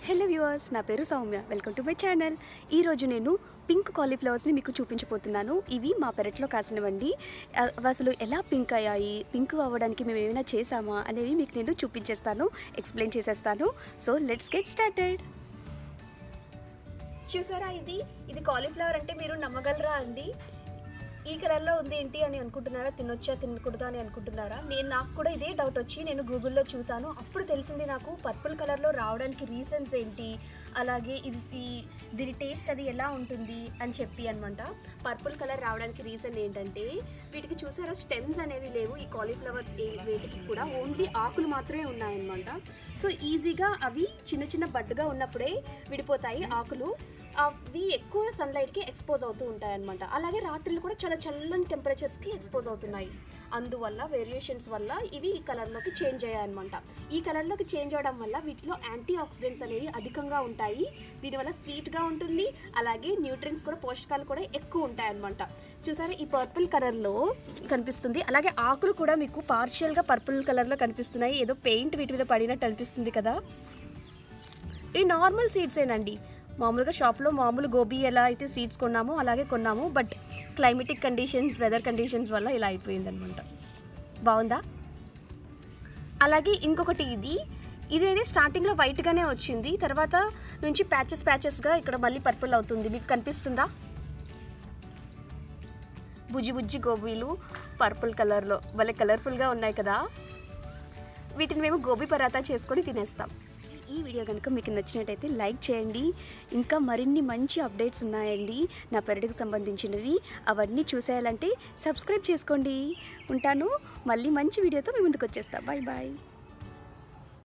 hello viewers నా పేరు Soumya welcome to my channel ఈరోజు నేను పింక్ కాలీఫ్లవర్స్ని మీకు చూపించబోతున్నాను ఇవి మా పెరట్లో కాసినవండి అ- అసలు ఎలా పింక్ అయ్యాయి పింక్ అవ్వడానికి మేము ఏమైనా చేసామా అనేవి మీకు నేను చూపించేస్తాను ఎక్స్ప్లెయిన్ చేసేస్తాను సో లెట్స్ గెట్ స్టార్టెడ్ చూసారా ఇది ఇది కాలీఫ్లవర్ అంటే మీరు నమ్మగలరా అండి ఈ కలర్లో ఉంది ఏంటి అని అనుకుంటున్నారా తినొచ్చా తినకూడదా అని అనుకుంటున్నారా నేను నాకు కూడా ఇదే డౌట్ వచ్చి నేను గూగుల్లో చూసాను అప్పుడు తెలిసింది నాకు పర్పుల్ కలర్లో రావడానికి రీజన్స్ ఏంటి అలాగే ఇది ఈ- దీని టేస్ట్ అది ఎలా ఉంటుంది అని చెప్పి అనమాట పర్పుల్ కలర్ రావడానికి రీజన్ ఏంటంటే వీటికి చూసారా స్టెమ్స్ అనేవి లేవు ఈ కాలీఫ్లవర్స్ ఏ వీటికి కూడా ఓన్లీ ఆకులు మాత్రమే ఉన్నాయన్నమాట సో ఈజీగా అవి చిన్న చిన్న బడ్డుగా ఉన్నప్పుడే విడిపోతాయి ఆకులు అవి ఎక్కువ సన్లైట్కి ఎక్స్పోజ్ అవుతూ ఉంటాయి అనమాట అలాగే రాత్రులు కూడా చాలా చల్లని టెంపరేచర్స్కి ఎక్స్పోజ్ అవుతున్నాయి అందువల్ల వేరియేషన్స్ వల్ల ఇవి ఈ కలర్లోకి చేంజ్ అయ్యాయి అనమాట ఈ కలర్లోకి చేంజ్ అవడం వల్ల వీటిలో యాంటీ ఆక్సిడెంట్స్ అనేవి అధికంగా ఉంటాయి దీనివల్ల స్వీట్గా ఉంటుంది అలాగే న్యూట్రియన్స్ కూడా పోషకాలు కూడా ఎక్కువ ఉంటాయి అనమాట చూసారా ఈ పర్పుల్ కలర్లో కనిపిస్తుంది అలాగే ఆకులు కూడా మీకు పార్షియల్గా పర్పుల్ కలర్లో కనిపిస్తున్నాయి ఏదో పెయింట్ వీటి మీద పడినట్టు అనిపిస్తుంది కదా ఇవి నార్మల్ సీడ్సేనండి మామూలుగా షాప్లో మామూలు గోబీ ఎలా అయితే సీడ్స్ కొన్నామో అలాగే కొన్నాము but climatic conditions weather conditions వల్ల ఇలా అయిపోయింది అనమాట బాగుందా అలాగే ఇంకొకటి ఇది ఇదైతే స్టార్టింగ్లో వైట్గానే వచ్చింది తర్వాత నుంచి ప్యాచెస్ ప్యాచెస్గా ఇక్కడ మళ్ళీ పర్పుల్ అవుతుంది మీకు కనిపిస్తుందా బుజ్జి బుజ్జి గోబీలు పర్పుల్ కలర్లో భలే కలర్ఫుల్గా ఉన్నాయి కదా వీటిని మేము గోబీ పరాతా చేసుకొని తినేస్తాం ఈ వీడియో కనుక మీకు నచ్చినట్టయితే లైక్ చేయండి ఇంకా మరిన్ని మంచి అప్డేట్స్ ఉన్నాయండి నా పెరటికి సంబంధించినవి అవన్నీ చూసేయాలంటే సబ్స్క్రైబ్ చేసుకోండి ఉంటాను మళ్ళీ మంచి వీడియోతో మీ ముందుకు వచ్చేస్తా బాయ్ బాయ్